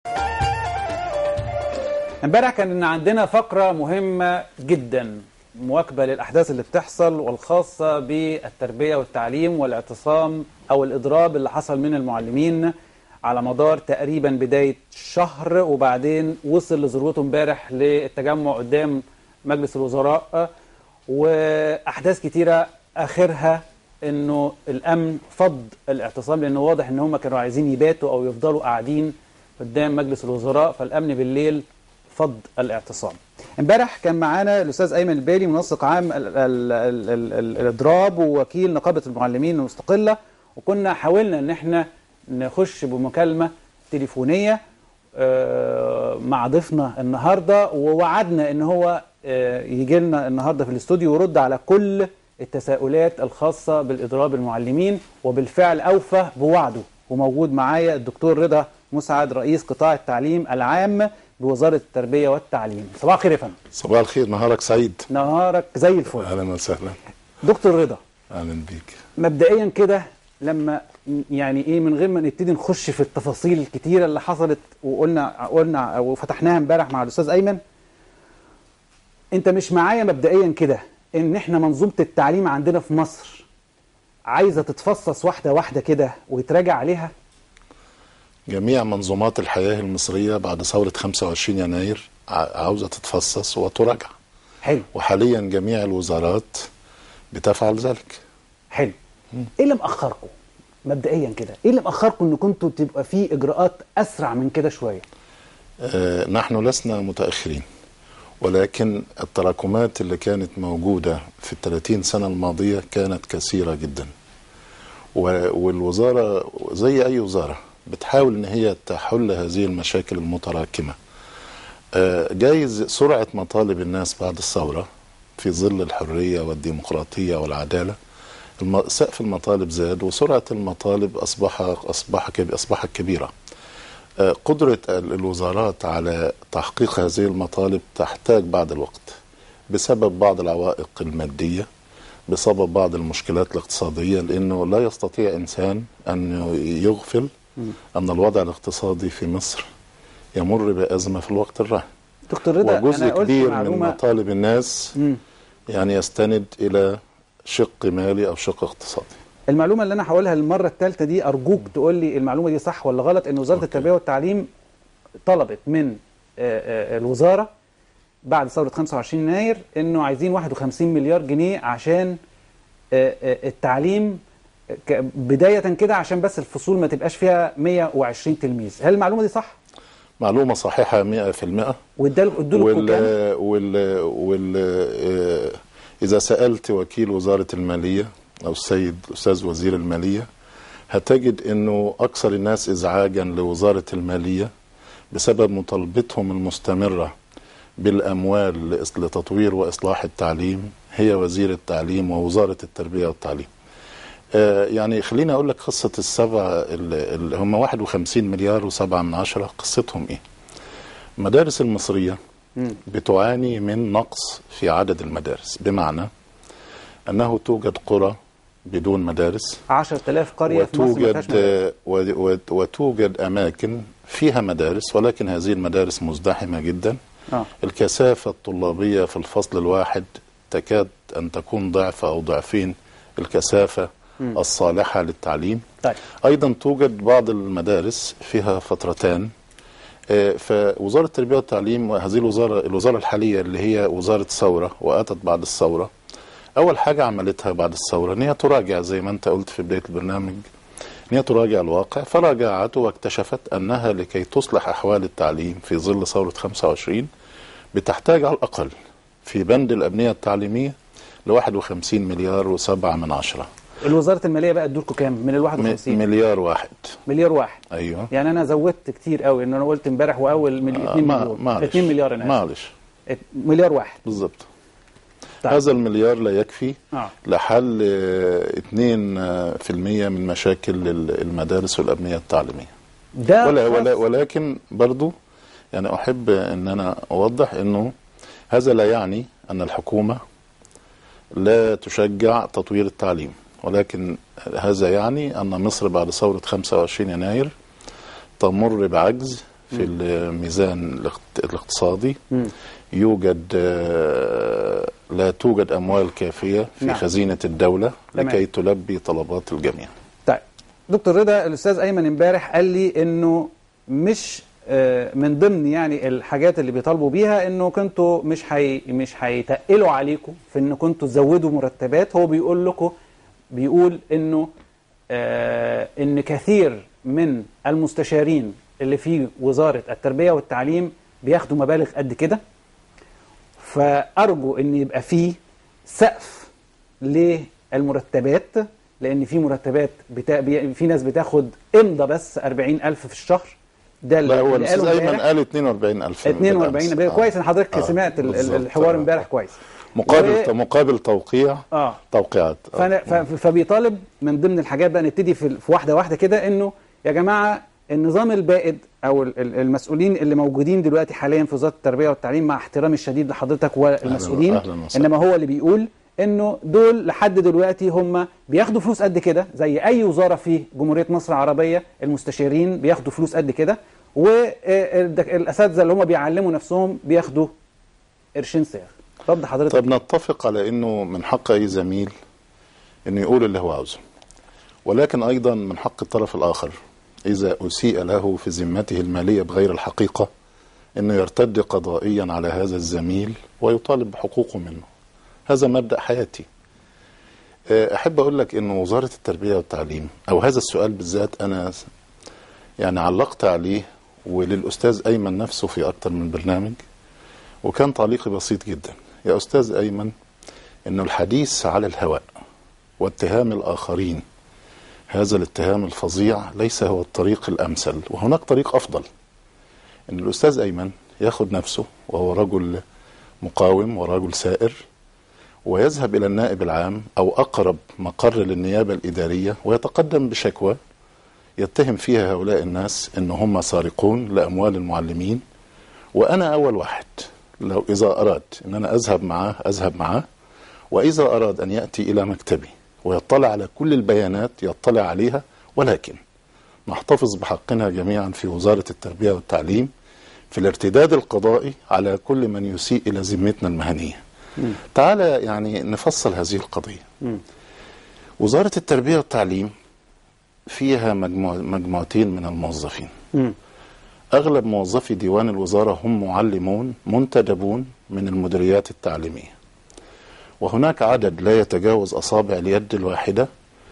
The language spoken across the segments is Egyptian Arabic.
امبارح كان عندنا فقرة مهمة جدا مواكبة للأحداث اللي بتحصل والخاصة بالتربية والتعليم والاعتصام أو الإضراب اللي حصل من المعلمين على مدار تقريبا بداية شهر وبعدين وصل لذروته امبارح للتجمع قدام مجلس الوزراء وأحداث كتيرة آخرها انه الامن فض الاعتصام لانه واضح ان هم كانوا عايزين يباتوا او يفضلوا قاعدين قدام مجلس الوزراء فالامن بالليل فض الاعتصام. امبارح كان معانا الاستاذ ايمن البالي منسق عام ال ال ال ال ال الاضراب ووكيل نقابه المعلمين المستقله وكنا حاولنا ان احنا نخش بمكالمه تليفونيه آه، مع ضيفنا النهارده ووعدنا ان هو يجي لنا النهارده في الاستوديو ويرد على كل التساؤلات الخاصه بالاضراب المعلمين وبالفعل اوفى بوعده وموجود معايا الدكتور رضا مسعد رئيس قطاع التعليم العام بوزاره التربيه والتعليم صباح الخير يا فندم صباح الخير نهارك سعيد نهارك زي الفل اهلا وسهلا دكتور رضا اهلا بيك مبدئيا كده لما يعني ايه من غير ما نبتدي نخش في التفاصيل الكتيره اللي حصلت وقلنا قلنا وفتحناها امبارح مع الاستاذ ايمن انت مش معايا مبدئيا كده ان احنا منظومه التعليم عندنا في مصر عايزه تتفصص واحده واحده كده ويتراجع عليها جميع منظومات الحياه المصريه بعد ثوره 25 يناير ع- عاوزه تتفصص وتراجع حلو وحاليا جميع الوزارات بتفعل ذلك حلو ايه اللي مأخركم مبدئيا كده ايه اللي مأخركم ان كنتوا تبقى في اجراءات اسرع من كده شويه آه نحن لسنا متاخرين ولكن التراكمات اللي كانت موجوده في ال 30 سنه الماضيه كانت كثيره جدا و- والوزاره زي اي وزاره بتحاول ان هي تحل هذه المشاكل المتراكمه آه، جايز سرعه مطالب الناس بعد الثوره في ظل الحريه والديمقراطيه والعداله الم- سقف المطالب زاد وسرعه المطالب اصبح اصبح كب- اصبحت كبيره آه، قدرة ال- الوزارات على تحقيق هذه المطالب تحتاج بعض الوقت بسبب بعض العوائق المادية بسبب بعض المشكلات الاقتصادية لأنه لا يستطيع إنسان أن يغفل أن الوضع الاقتصادي في مصر يمر بأزمة في الوقت الراهن دكتور رضا وجزء انا قلت كبير من معلومه مطالب الناس مم. يعني يستند إلى شق مالي أو شق اقتصادي المعلومه اللي انا هقولها المره الثالثه دي ارجوك تقول لي المعلومه دي صح ولا غلط ان وزاره أوكي. التربيه والتعليم طلبت من آه، آه، الوزاره بعد ثوره 25 يناير انه عايزين 51 مليار جنيه عشان آه، آه، التعليم ك- بدايه كده عشان بس الفصول ما تبقاش فيها 120 تلميذ هل المعلومه دي صح معلومة صحيحة 100% وادوا ادوا لكم وال كام وال وال آه، إذا سألت وكيل وزارة المالية أو السيد أستاذ وزير المالية هتجد أنه أكثر الناس إزعاجا لوزارة المالية بسبب مطالبتهم المستمرة بالأموال لإص- لتطوير وإصلاح التعليم هي وزير التعليم ووزارة التربية والتعليم آه، يعني خليني أقول لك قصة السبعة اللي هم 51 مليار وسبعة من عشرة قصتهم إيه المدارس المصرية مم. بتعاني من نقص في عدد المدارس بمعنى أنه توجد قرى بدون مدارس 10000 قريه في مصر ما فيهاش وتوجد مدارس. و- و- وتوجد أماكن فيها مدارس ولكن هذه المدارس مزدحمة جدا اه الكثافة الطلابية في الفصل الواحد تكاد أن تكون ضعف أو ضعفين الكثافة مم. الصالحة للتعليم طيب ايضا توجد بعض المدارس فيها فترتان آه، فوزاره التربيه والتعليم وهذه الوزاره الوزاره الحاليه اللي هي وزاره ثوره واتت بعد الثوره اول حاجه عملتها بعد الثوره ان هي تراجع زي ما انت قلت في بدايه البرنامج ان هي تراجع الواقع فراجعت واكتشفت انها لكي تصلح احوال التعليم في ظل ثوره 25 بتحتاج على الاقل في بند الابنيه التعليميه ل 51 مليار و7 من عشرة الوزاره الماليه بقى ادوا لكم كام من ال م- 51 مليار واحد مليار واحد ايوه يعني انا زودت كتير قوي ان انا قلت امبارح واول من 2 ما- مليون معلش 2 مليار انا آسف. معلش ات- مليار واحد بالظبط طيب. هذا المليار لا يكفي اه لحل آه، 2% من مشاكل ال- المدارس والأبنية التعليمية ده ولا خاص- ولا ولكن برضو يعني أحب أن أنا أوضح أنه هذا لا يعني أن الحكومة لا تشجع تطوير التعليم ولكن هذا يعني أن مصر بعد ثورة 25 يناير تمر بعجز في الميزان الاقت- الاقتصادي يوجد آه، لا توجد اموال كافيه في نعم. خزينه الدوله تمام. لكي تلبي طلبات الجميع طيب دكتور رضا الاستاذ ايمن امبارح قال لي انه مش آه، من ضمن يعني الحاجات اللي بيطالبوا بيها انه كنتوا مش حي مش هيتقلوا عليكم في ان كنتوا تزودوا مرتبات هو بيقول لكم بيقول انه آه ان كثير من المستشارين اللي في وزاره التربيه والتعليم بياخدوا مبالغ قد كده فارجو ان يبقى فيه سقف للمرتبات لان في مرتبات بتا... بي... في ناس بتاخد امضى بس 40000 في الشهر ده لا هو اللي قاله الاستاذ ايمن امبارح. قال 42000 42 بالأمس. بالله. آه. كويس ان حضرتك آه، سمعت ال- ال- بالظبط. الحوار آه. امبارح كويس مقابل و- مقابل توقيع اه توقيعات آه. فأنا ف- فبيطالب من ضمن الحاجات بقى نبتدي في, في واحده واحده كده انه يا جماعه النظام البائد او ال- ال- المسؤولين اللي موجودين دلوقتي حاليا في وزاره التربيه والتعليم مع احترامي الشديد لحضرتك والمسؤولين أهلاً وسهلاً. انما هو اللي بيقول انه دول لحد دلوقتي هم بياخدوا فلوس قد كده زي اي وزاره في جمهوريه مصر العربيه المستشارين بياخدوا فلوس قد كده والاساتذه اللي هم بيعلموا نفسهم بياخدوا قرشين صاغ رد حضرتك طب نتفق على انه من حق اي زميل انه يقول اللي هو عاوزه ولكن ايضا من حق الطرف الاخر اذا اسيء له في ذمته الماليه بغير الحقيقه انه يرتد قضائيا على هذا الزميل ويطالب بحقوقه منه هذا مبدا حياتي آه، احب اقول لك ان وزاره التربيه والتعليم او هذا السؤال بالذات انا يعني علقت عليه وللاستاذ ايمن نفسه في اكثر من برنامج وكان تعليقي بسيط جدا يا أستاذ أيمن أن الحديث على الهواء واتهام الآخرين هذا الاتهام الفظيع ليس هو الطريق الأمثل وهناك طريق أفضل أن الأستاذ أيمن ياخد نفسه وهو رجل مقاوم ورجل سائر ويذهب إلى النائب العام أو أقرب مقر للنيابة الإدارية ويتقدم بشكوى يتهم فيها هؤلاء الناس أن هم سارقون لأموال المعلمين وانا اول واحد لو اذا اراد ان انا اذهب معاه اذهب معاه واذا اراد ان ياتي الى مكتبي ويطلع على كل البيانات يطلع عليها ولكن نحتفظ بحقنا جميعا في وزاره التربيه والتعليم في الارتداد القضائي على كل من يسيء الى ذمتنا المهنيه. تعالى يعني نفصل هذه القضيه. وزاره التربيه والتعليم فيها مجموع مجموعتين من الموظفين. مم. أغلب موظفي ديوان الوزارة هم معلمون منتدبون من المديريات التعليمية وهناك عدد لا يتجاوز أصابع اليد الواحدة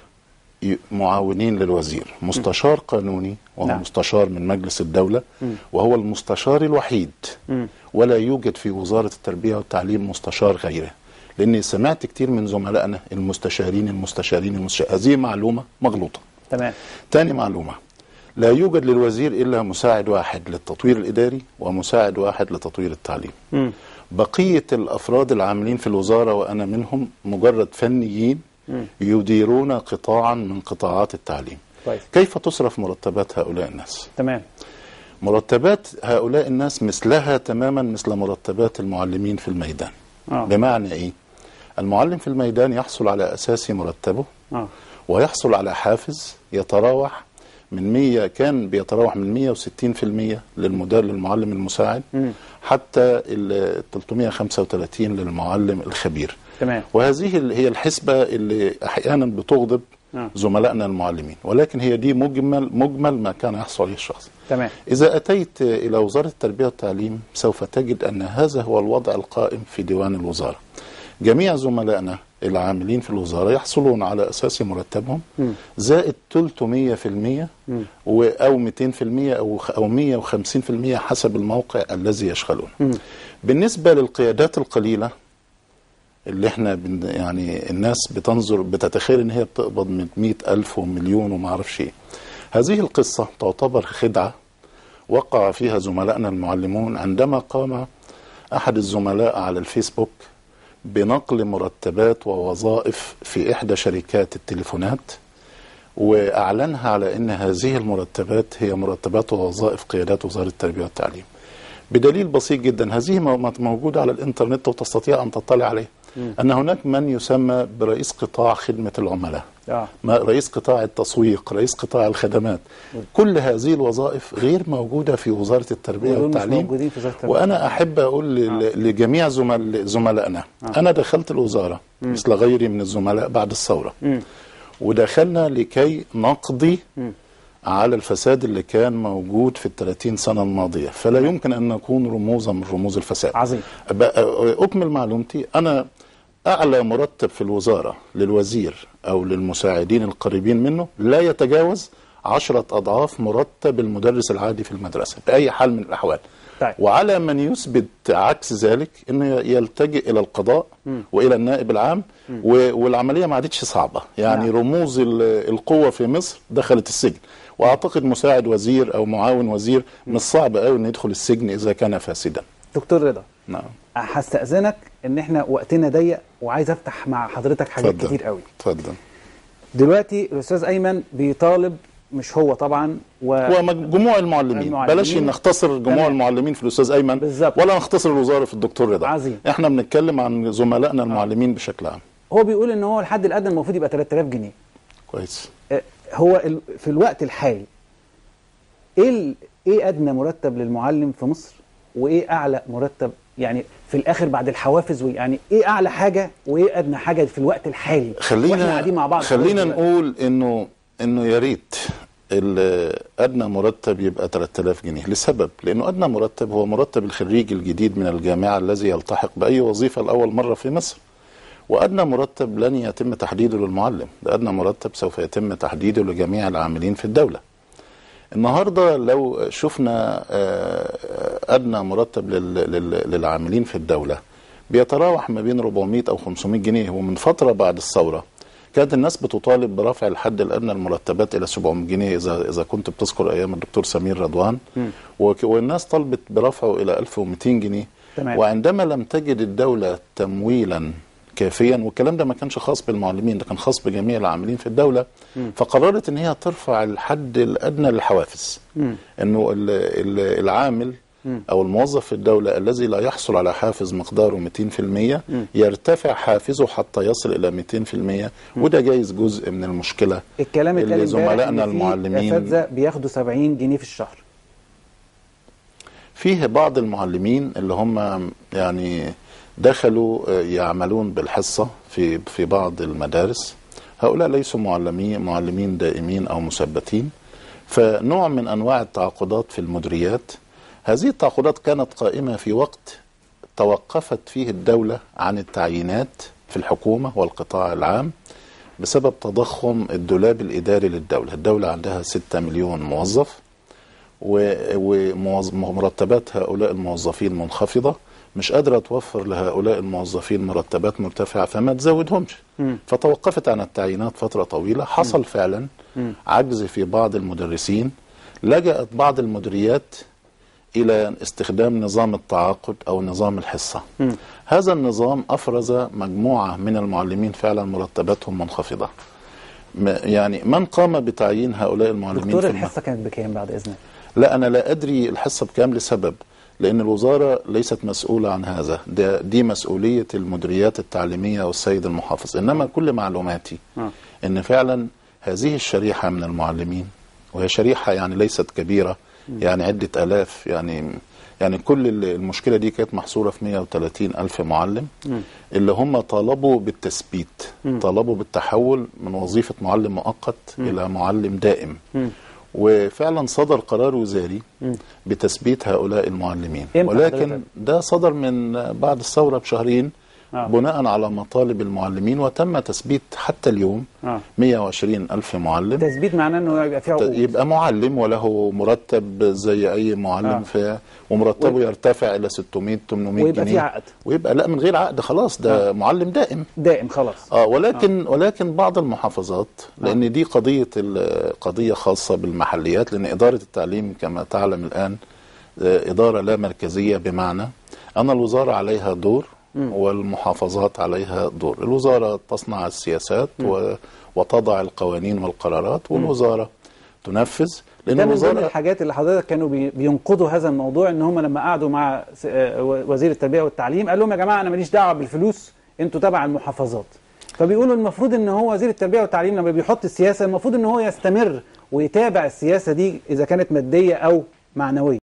ي- معاونين للوزير مستشار قانوني وهو نعم. مستشار من مجلس الدولة وهو المستشار الوحيد ولا يوجد في وزارة التربية والتعليم مستشار غيره لأني سمعت كتير من زملائنا المستشارين المستشارين المستشارين هذه معلومة مغلوطة تمام تاني معلومة لا يوجد للوزير إلا مساعد واحد للتطوير الإداري ومساعد واحد لتطوير التعليم مم. بقية الأفراد العاملين في الوزارة وأنا منهم مجرد فنيين يديرون قطاعا من قطاعات التعليم كويس كيف تصرف مرتبات هؤلاء الناس تمام مرتبات هؤلاء الناس مثلها تماما مثل مرتبات المعلمين في الميدان اه بمعنى إيه المعلم في الميدان يحصل على أساس مرتبه اه ويحصل على حافز يتراوح من 100 كان بيتراوح من 160% للمدير للمعلم المساعد مم. حتى ال 335 للمعلم الخبير تمام وهذه ال- هي الحسبة اللي أحيانا بتغضب آه. زملائنا المعلمين ولكن هي دي مجمل مجمل ما كان يحصل عليه الشخص تمام إذا أتيت إلى وزارة التربية والتعليم سوف تجد أن هذا هو الوضع القائم في ديوان الوزارة جميع زملائنا العاملين في الوزارة يحصلون على أساس مرتبهم مم. زائد 300% و- أو 200% أو خ- أو 150% حسب الموقع الذي يشغلون مم. بالنسبة للقيادات القليلة اللي احنا بن يعني الناس بتنظر بتتخيل ان هي بتقبض من مئة ألف ومليون وما اعرفش ايه هذه القصة تعتبر خدعة وقع فيها زملائنا المعلمون عندما قام أحد الزملاء على الفيسبوك بنقل مرتبات ووظائف في إحدى شركات التليفونات وأعلنها على أن هذه المرتبات هي مرتبات ووظائف قيادات وزارة التربية والتعليم بدليل بسيط جدا هذه مو- موجودة على الإنترنت وتستطيع أن تطلع عليه ان هناك من يسمى برئيس قطاع خدمه العملاء اه ما- رئيس قطاع التسويق رئيس قطاع الخدمات كل هذه الوظائف غير موجودة في وزارة التربية ودول مش والتعليم موجودين في وزارة التربية وأنا أحب أقول ل- لجميع زمل زملائنا أنا دخلت الوزارة مثل غيري من الزملاء بعد الثورة ودخلنا لكي نقضي على الفساد اللي كان موجود في الثلاثين سنة الماضية فلا يمكن أن نكون رموزا من رموز الفساد عظيم بقى- أكمل معلومتي أنا أعلى مرتب في الوزارة للوزير أو للمساعدين القريبين منه لا يتجاوز عشرة أضعاف مرتب المدرس العادي في المدرسة بأي حال من الأحوال طيب. وعلى من يثبت عكس ذلك أنه يلتجئ إلى القضاء وإلى النائب العام و- والعملية ما عادتش صعبة يعني نعم. رموز ال- القوة في مصر دخلت السجن وأعتقد مساعد وزير أو معاون وزير مش صعب قوي أنه يدخل السجن إذا كان فاسدا دكتور رضا نعم هستأذنك ان احنا وقتنا ضيق وعايز افتح مع حضرتك حاجات اتفضل. كتير قوي اتفضل دلوقتي الاستاذ ايمن بيطالب مش هو طبعا و... وجموع المعلمين المعلمين. بلاش نختصر جموع تمام. المعلمين في الاستاذ ايمن بالظبط. ولا نختصر الوزاره في الدكتور رضا عظيم. احنا بنتكلم عن زملائنا المعلمين بشكل عام هو بيقول ان هو الحد الادنى المفروض يبقى 3000 جنيه كويس آه، هو ال... في الوقت الحالي ايه ال... ايه ادنى مرتب للمعلم في مصر وايه اعلى مرتب يعني في الاخر بعد الحوافز يعني ايه اعلى حاجه وايه ادنى حاجه في الوقت الحالي واحنا خلينا قاعدين مع بعض خلينا دلوقتي. نقول انه انه يا ريت ال- ادنى مرتب يبقى 3000 جنيه لسبب لانه ادنى مرتب هو مرتب الخريج الجديد من الجامعه الذي يلتحق باي وظيفه لاول مره في مصر وادنى مرتب لن يتم تحديده للمعلم ده ادنى مرتب سوف يتم تحديده لجميع العاملين في الدوله النهارده لو شفنا آه، ادنى مرتب لل- لل- للعاملين في الدوله بيتراوح ما بين 400 او 500 جنيه ومن فتره بعد الثوره كانت الناس بتطالب برفع الحد الادنى المرتبات الى 700 جنيه اذا اذا كنت بتذكر ايام الدكتور سمير رضوان وك- والناس طلبت برفعه الى 1200 جنيه تمام. وعندما لم تجد الدوله تمويلا كافيا والكلام ده ما كانش خاص بالمعلمين ده كان خاص بجميع العاملين في الدوله فقررت ان هي ترفع الحد الادنى للحوافز انه ال- ال- العامل او الموظف في الدوله الذي لا يحصل على حافز مقداره 200% يرتفع حافزه حتى يصل الى 200% وده جايز جزء من المشكله الكلام اللي اتقال امبارح زملائنا إن في المعلمين اساتذه بياخدوا 70 جنيه في الشهر فيه بعض المعلمين اللي هم يعني دخلوا آه، يعملون بالحصة في في بعض المدارس هؤلاء ليسوا معلمين معلمين دائمين أو مثبتين فنوع من أنواع التعاقدات في المديريات هذه التعاقدات كانت قائمة في وقت توقفت فيه الدولة عن التعيينات في الحكومة والقطاع العام بسبب تضخم الدولاب الإداري للدولة الدولة عندها 6 مليون موظف ومرتبات هؤلاء الموظفين منخفضة مش قادرة توفر لهؤلاء الموظفين مرتبات مرتفعة فما تزودهمش فتوقفت عن التعيينات فترة طويلة حصل فعلا عجز في بعض المدرسين لجأت بعض المديريات إلى استخدام نظام التعاقد أو نظام الحصة هذا النظام أفرز مجموعة من المعلمين فعلا مرتباتهم منخفضة م- يعني من قام بتعيين هؤلاء المعلمين دكتور في الم- الحصه كانت بكام بعد اذنك لا أنا لا أدري الحصة بكام لسبب لأن الوزارة ليست مسؤولة عن هذا ده دي مسؤولية المديريات التعليمية والسيد المحافظ إنما كل معلوماتي آه. إن فعلا هذه الشريحة من المعلمين وهي شريحة يعني ليست كبيرة يعني عدة آلاف يعني يعني كل ال- المشكلة دي كانت محصورة في 130 ألف معلم اللي هم طالبوا بالتثبيت طالبوا بالتحول من وظيفة معلم مؤقت إلى معلم دائم وفعلا صدر قرار وزاري بتثبيت هؤلاء امتى المعلمين حضرتك؟ ولكن ده صدر من بعد الثورة بشهرين آه. بناء على مطالب المعلمين وتم تثبيت حتى اليوم آه. 120 ألف معلم تثبيت معناه انه يبقى فيه عقود يبقى معلم وله مرتب زي اي معلم آه. في ومرتبه ويبقى- يرتفع الى 600 800 ويبقى جنيه فيه عقد. ويبقى لا من غير عقد خلاص ده معلم دائم دائم خلاص اه ولكن ولكن بعض المحافظات لان دي قضيه ال- قضيه خاصه بالمحليات لان اداره التعليم كما تعلم الان آه، اداره لا مركزيه بمعنى ان الوزاره عليها دور والمحافظات عليها دور الوزاره تصنع السياسات و- وتضع القوانين والقرارات والوزاره تنفذ لان ده من ضمن الوزاره الحاجات اللي حضرتك كانوا بي- بينقضوا هذا الموضوع ان هم لما قعدوا مع س- آه، وزير التربيه والتعليم قال لهم يا جماعه انا ماليش دعوه بالفلوس انتوا تبع المحافظات فبيقولوا المفروض ان هو وزير التربيه والتعليم لما بيحط السياسه المفروض ان هو يستمر ويتابع السياسه دي اذا كانت ماديه او معنويه